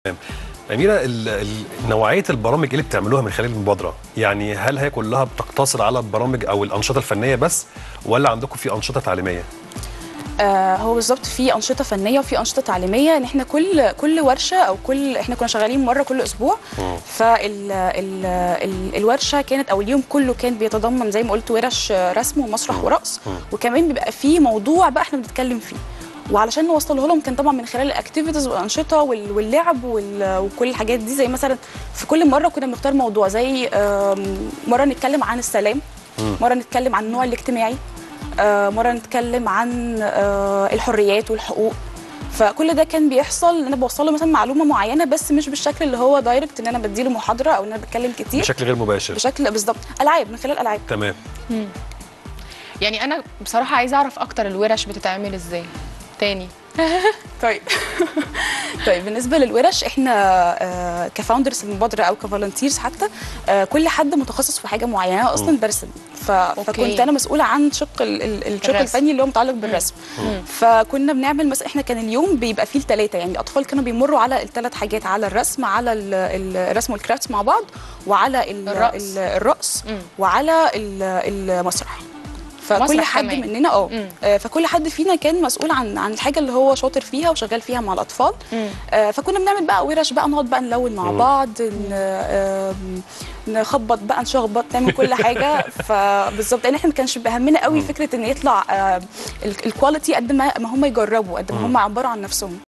أميرة ال- ال- نوعية البرامج اللي بتعملوها من خلال المبادرة يعني هل هي كلها بتقتصر على البرامج أو الأنشطة الفنية بس ولا عندكم في أنشطة تعليمية؟ آه هو بالظبط في انشطه فنيه وفي انشطه تعليميه ان احنا كل كل ورشه او كل احنا كنا شغالين مره كل اسبوع فال ال ال الورشه كانت او اليوم كله كان بيتضمن زي ما قلت ورش رسم ومسرح ورقص وكمان بيبقى فيه موضوع بقى احنا بنتكلم فيه وعلشان نوصله لهم كان طبعا من خلال الاكتيفيتيز والانشطه وال- واللعب وال- وكل الحاجات دي زي مثلا في كل مره كنا بنختار موضوع زي آم، مره نتكلم عن السلام مره نتكلم عن النوع الاجتماعي آه، مره نتكلم عن آه، الحريات والحقوق فكل ده كان بيحصل ان انا بوصل له مثلا معلومه معينه بس مش بالشكل اللي هو دايركت ان انا بديله محاضره او ان انا بتكلم كتير بشكل غير مباشر بشكل بالظبط العاب من خلال العاب تمام يعني انا بصراحه عايزه اعرف اكتر الورش بتتعمل ازاي تاني طيب طيب بالنسبه للورش احنا آه كفاوندرز المبادره او كفولنتيرز حتى آه كل حد متخصص في حاجه معينه أنا اصلا برسم ف... فكنت انا مسؤوله عن شق ال- ال- الشق الرسم. الفني اللي هو متعلق بالرسم فكنا بنعمل مثلا احنا كان اليوم بيبقى فيه الثلاثه يعني الاطفال كانوا بيمروا على الثلاث حاجات على الرسم على ال- ال- الرسم والكرافتس مع بعض وعلى ال- الرقص. ال- الرقص مم. وعلى ال- المسرح فكل مسرح حد كمان. مننا اه مم. آه، فكل حد فينا كان مسؤول عن عن الحاجه اللي هو شاطر فيها وشغال فيها مع الاطفال مم. آه، فكنا بنعمل بقى ورش بقى نقعد بقى نلون مع بعض ن- آم، نخبط بقى نشخبط نعمل كل حاجه فبالظبط يعني احنا ما كانش بهمنا قوي فكره ان يطلع آه، ال- الكواليتي قد ما ما هم يجربوا قد ما هم يعبروا عن نفسهم